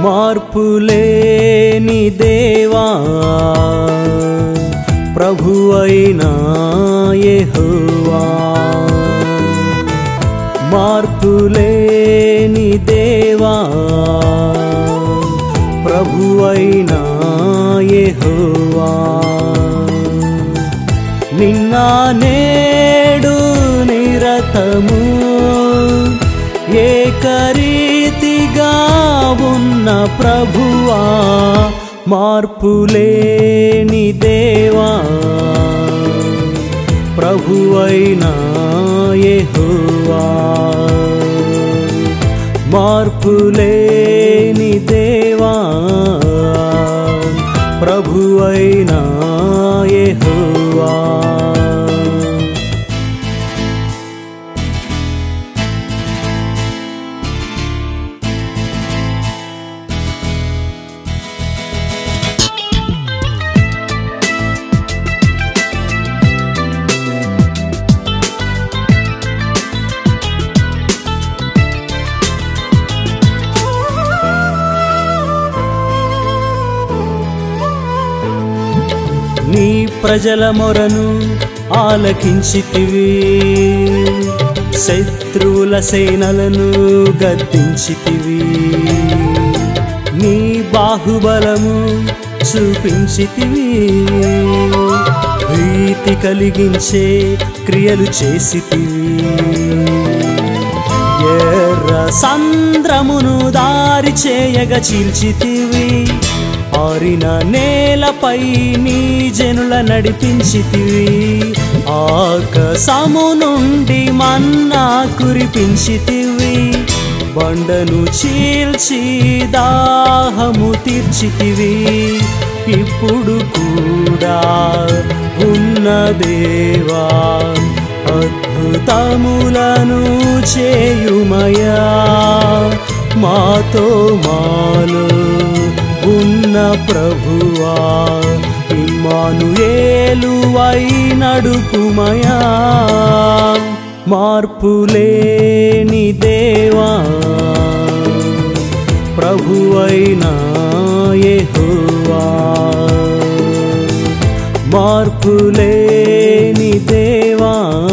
మార్పులేని దేవా ప్రభు అయినా యెహోవా మార్పులేని దేవా ప్రభు అయినా యెహోవా నిన్న నేడు నిరతము ఏకరీతిగా ఉన్న ప్రభువా మార్పులేని దేవా ప్రభువైనా యెహోవా మార్పులేని దేవా ప్రభువైనా యెహోవా నీ ప్రజల మొరను ఆలకించితివి శత్రువుల సేనలను గద్దించితివి నీ బాహుబలము చూపించితివి భీతి కలిగించే క్రియలు చేసితివి ఎర్ర సంద్రమును దారి చేయగ చీల్చితివి ఆరిన నేలపై నీ జనుల నడిపించితివి ఆకాశము నుండి మన్నా కురిపించితివి బండను చీల్చి దాహము తీర్చితివి ఇప్పుడు కూడా ఉన్న దేవా అద్భుతములను చేయుమయా మాతో మాలో ఉన్న ప్రభువా ఇమ్మానుయేలువై నడుపుమయా మార్పులేని దేవా ప్రభువైనా యెహోవా మార్పులేని దేవా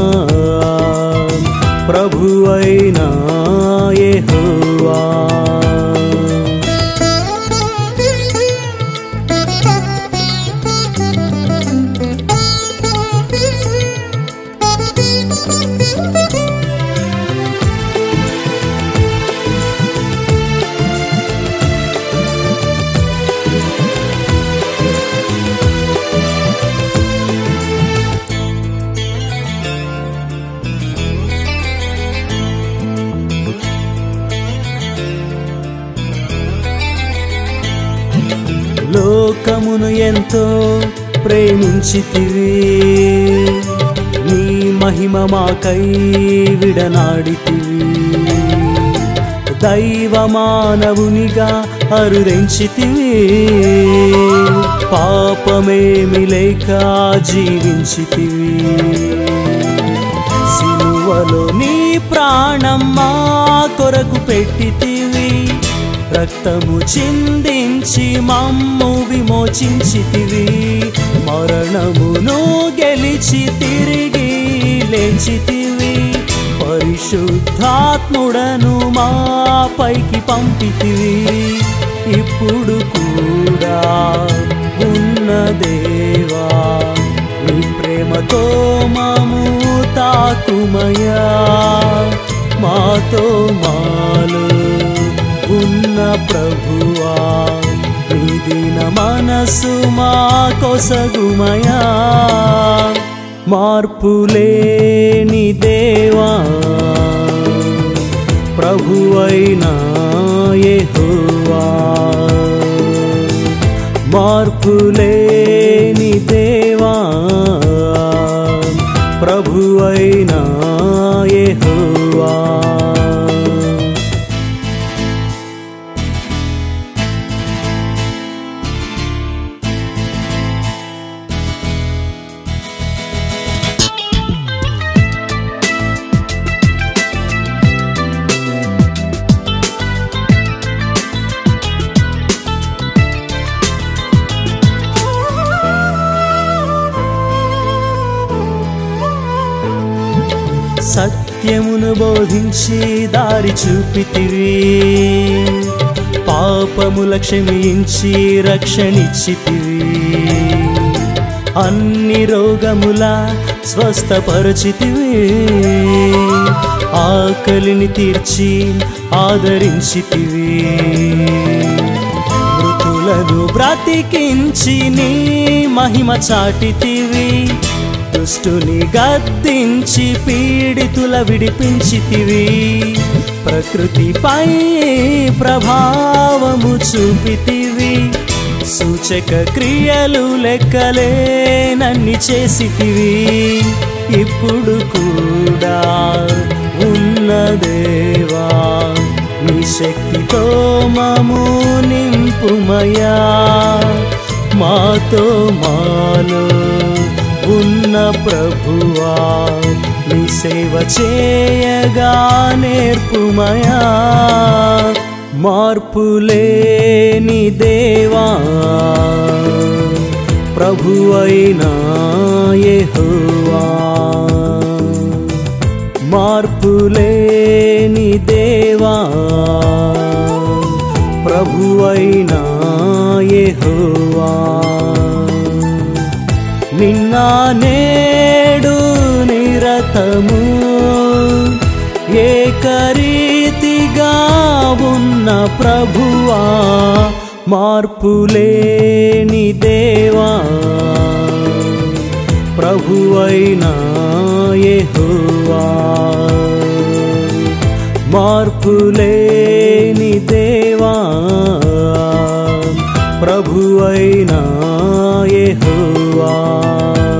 ప్రభువైనా యెహోవా లోకమును ఎంతో ప్రేమించితివి నీ మహిమ మాకై విడనాడితివి దైవ మానవునిగా అరుదెంచితివి పాపమేమి లేక జీవించితివి సిలువలో నీ ప్రాణం మా కొరకు పెట్టితివి రక్తము చిందించి మమ్ము విమోచించితివి మరణమును గెలిచి తిరిగి లేచితివి పరిశుద్ధాత్ముడను మా పైకి పంపితివి ఇప్పుడు కూడా ఉన్న దేవా నీ ప్రేమతో మాము తాకుమయా మాతో మాలో ఉన్న ప్రభువా నీ దీన మనసు మా కొసగుమయా మార్పులేని దేవా ప్రభువైనా యెహోవా మార్పులేని దేవా ప్రభువైనా యెహోవా సత్యమును బోధించి దారి చూపితివి పాపముల క్షమించి రక్షణిచ్చితివి అన్ని రోగముల స్వస్థపరచితివి ఆకలిని తీర్చి ఆదరించితివి మృతులను బ్రతికించి నీ మహిమ చాటితివి దుష్టుని గద్దించి పీడితుల విడిపించితివి ప్రకృతిపై ప్రభావము చూపితివి సూచక క్రియలు లెక్కలేనన్ని చేసితివి ఇప్పుడు కూడా ఉన్న దేవా నీ శక్తితో మము నింపుమయా మాతో మాలో ఉన్న ప్రభువా నీ సేవ చేయగా నేర్పుమయా మార్పులేని దేవా ప్రభువైనా యెహోవా మార్పులేని దేవా ప్రభువైనా యెహోవా నిన్న నేడు నిరతము ఏకరీతిగా ఉన్న ప్రభువా మార్పులేని దేవా ప్రభువైనా యెహోవా మార్పులేని దేవా ప్రభువైనా యెహోవా